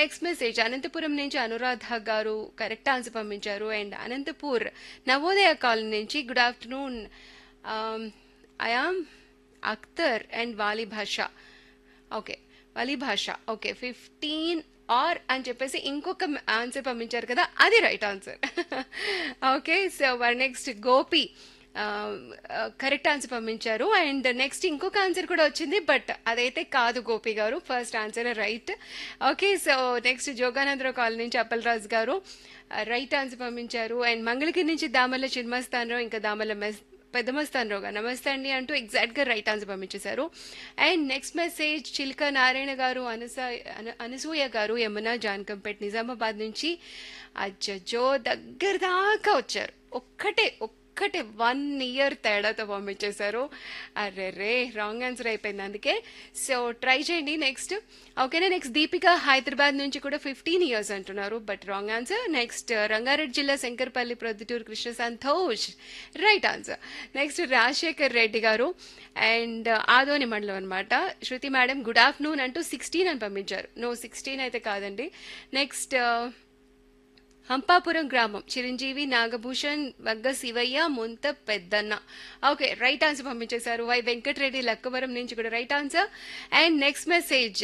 next message Anantapuram నుంచి Anuradha garu correct answer పంపించారు and Anantapur Navodaya colony నుంచి good afternoon I am Akhtar and Vali Basha okay వాలి భాష ఓకే ఫిఫ్టీన్ ఆర్ అని చెప్పేసి ఇంకొక ఆన్సర్ పంపించారు కదా అది right answer okay so next Gopi correct answer పంపించారు అండ్ నెక్స్ట్ ఇంకొక ఆన్సర్ కూడా వచ్చింది బట్ అదైతే కాదు Gopi garu first answer right okay so next Joganandarao colony నుంచి అప్పలరాజు గారు రైట్ ఆన్సర్ పంపించారు అండ్ మంగళగిరి నుంచి దామల్ల చిన్మస్తానరావు ఇంకా దామల్ల మెస్ పెద్దమస్తానరావు గారు నమస్తే అండి అంటూ ఎగ్జాక్ట్గా రైట్ ఆన్సర్ పంపించేశారు and next message Chilka Narayana garu అనస అన- అనసూయ గారు యమున జాన్కంపేట్ నిజామాబాద్ నుంచి అజ్జో దగ్గర దాకా వచ్చారు ఒక్కటే ఒక్కటే వన్ ఇయర్ తేడాతో పంపించేశారు అరే రే రాంగ్ ఆన్సర్ అయిపోయింది అందుకే సో ట్రై చేయండి నెక్స్ట్ ఓకేనా నెక్స్ట్ దీపిక హైదరాబాద్ నుంచి కూడా ఫిఫ్టీన్ ఇయర్స్ అంటున్నారు but wrong answer next Rangareddy జిల్లా Shankarpalli Proddatur Krishna Santosh right answer next Rajasekhar Reddy garu and Adoni మండలం అనమాట శృతి మేడం గుడ్ ఆఫ్టర్నూన్ అంటూ సిక్స్టీన్ అని పంపించారు నో సిక్స్టీన్ అయితే కాదండి నెక్స్ట్ హంపాపురం గ్రామం Chiranjeevi Nagabhushan వగ్గ Sivayya Munta Peddanna okay right answer పంపించేశారు వై వెంకటరెడ్డి లక్కవరం నుంచి కూడా right answer and next message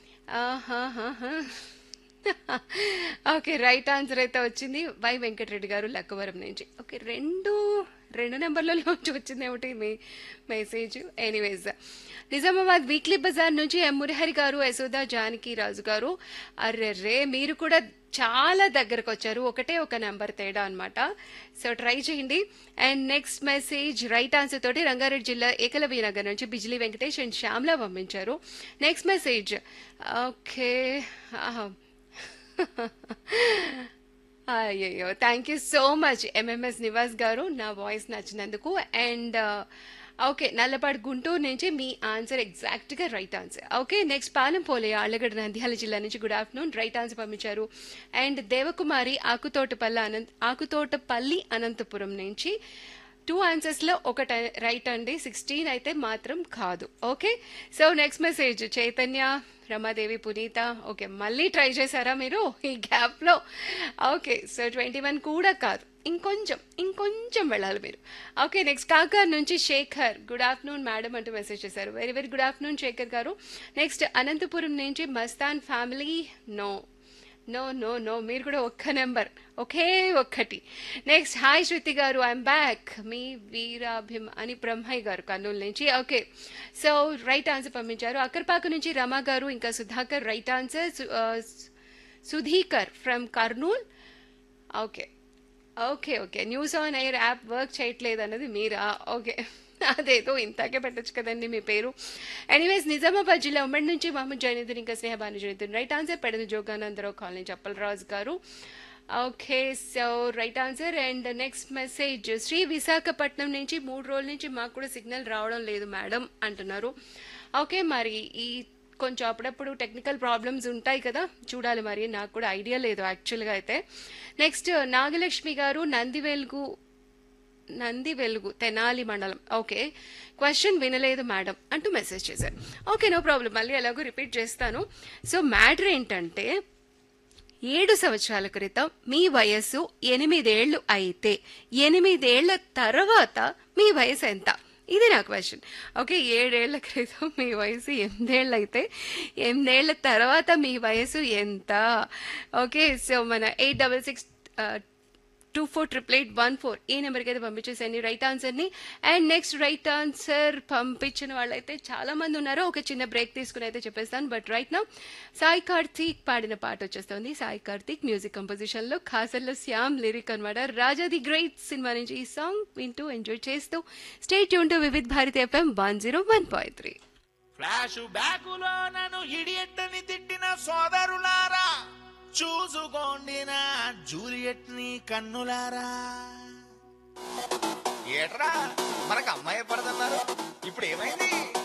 okay right answer అయితే వచ్చింది వై వెంకటరెడ్డి గారు లక్కవరం నుంచి ఓకే రెండు రెండు నెంబర్లలోంచి వచ్చింది ఏమిటి మీ మెసేజ్ ఎనీవేస్ నిజామాబాద్ వీక్లీ బజార్ నుంచి ఎం మురహరి గారు యశోద జానకి రాజు గారు అర్రెర్రే మీరు కూడా చాలా దగ్గరకు వచ్చారు ఒకటే ఒక నెంబర్ తేడా అనమాట సో ట్రై చేయండి and next message right answer తోటి రంగారెడ్డి జిల్లా ఏకలవ్య నగర్ నుంచి బిజిలీ వెంకటేష్ అండ్ శ్యామ్లా పంపించారు నెక్స్ట్ మెసేజ్ ఓకే అయ్యయ్యో thank you so much MMS Nivas garu నా వాయిస్ నచ్చినందుకు అండ్ ఓకే నల్లపాడు గుంటూరు నుంచి మీ ఆన్సర్ ఎగ్జాక్ట్గా right answer okay next Palem పోలే ఆళ్ళగడ్డ నంద్యాల జిల్లా నుంచి గుడ్ ఆఫ్టర్నూన్ రైట్ ఆన్సర్ పంపించారు అండ్ దేవకుమారి ఆకుతోటపల్లి అనంత ఆకుతోటపల్లి అనంతపురం నుంచి టూ ఆన్సర్స్లో ఒకటి రైట్ అండి సిక్స్టీన్ అయితే మాత్రం కాదు okay so next message Chaitanya Ramadevi Punitha okay మళ్ళీ ట్రై చేశారా మీరు ఈ గ్యాప్లో ఓకే సో ట్వంటీ వన్ కూడా కాదు ఇంకొంచెం ఇంకొంచెం వెళ్ళాలి మీరు ఓకే నెక్స్ట్ కాకర్ నుంచి శేఖర్ గుడ్ ఆఫ్టర్నూన్ మేడం అంటూ మెసేజ్ చేశారు very very good afternoon Sekhar garu next Anantapuram నుంచి Mastan family no no no no మీరు కూడా ఒక్క నెంబర్ ఒకే ఒక్కటి నెక్స్ట్ హాయ్ శృతి గారు ఐఎమ్ బ్యాక్ మీ వీరాభిమ్ అని బ్రహ్మయ్య గారు కర్నూలు నుంచి ఓకే సో రైట్ ఆన్సర్ పంపించారు అక్కర్పాకు నుంచి రమా గారు ఇంకా Sudhakar right answer Sudhikar from Kurnool okay okay okay news on air app work చేయట్లేదు అన్నది మీరా ఓకే అదేదో ఇంతకే పెట్టచ్చు కదండి మీ పేరు ఎనీవేస్ నిజామాబాద్ జిల్లా ఉమ్మడి నుంచి మహమ్మద్ జైనుద్దీన్ ఇంకా స్నేహ భాను జైనుద్దీన్ రైట్ ఆన్సర్ పెడద Joganandarao colony Chappalaraju garu okay so right answer and next message Shri Visakhapatnam నుంచి మూడు రోజుల నుంచి మాకు కూడా సిగ్నల్ రావడం లేదు మేడం అంటున్నారు ఓకే మరి ఈ కొంచెం అప్పుడప్పుడు టెక్నికల్ ప్రాబ్లమ్స్ ఉంటాయి కదా చూడాలి మరి నాకు కూడా ఐడియా లేదు యాక్చువల్గా అయితే నెక్స్ట్ నాగలక్ష్మి గారు నంది వెలుగు నంది వెలుగు తెనాలి మండలం ఓకే క్వశ్చన్ వినలేదు మేడం అంటూ మెసేజ్ చేశారు ఓకే నో ప్రాబ్లం మళ్ళీ ఎలాగో రిపీట్ చేస్తాను సో మ్యాటర్ ఏంటంటే ఏడు సంవత్సరాల క్రితం మీ వయస్సు ఎనిమిదేళ్లు అయితే ఎనిమిదేళ్ల తర్వాత మీ వయసు ఎంత ఇది నా క్వశ్చన్ ఓకే ఏడేళ్ల క్రితం మీ వయసు ఎనిమిదేళ్ళు అయితే ఎనిమిదేళ్ల తర్వాత మీ వయసు ఎంత ఓకే సో మన eight double six two four triple eight one four ఈ నెంబర్కి అయితే పంపించేసేయండి రైట్ ఆన్సర్ని అండ్ నెక్స్ట్ రైట్ ఆన్సర్ పంపించిన వాళ్ళైతే చాలా మంది ఉన్నారు ఒక చిన్న బ్రేక్ తీసుకుని అయితే చెప్పేస్తాను బట్ రైట్ నా సాయి కార్తీక్ పాడిన పాట వచ్చేస్తుంది సాయి కార్తీక్ మ్యూజిక్ కంపోజిషన్లో ఖాసర్లో శ్యామ్ లిరిక్ అనమాట రాజా ది గ్రేట్ సినిమా నుంచి ఈ సాంగ్ వింటూ ఎంజాయ్ చేస్తూ state tune to Vividh Bharati FM one zero one point three flash బ్యాకులో నన్ను ఇడియట్టని తిట్టిన సోదరులారా చూసుకోండి నా జూలియట్ ని కన్నులారా ఏట్రా మనకు అమ్మాయి పడదన్నారు ఇప్పుడు ఏమైంది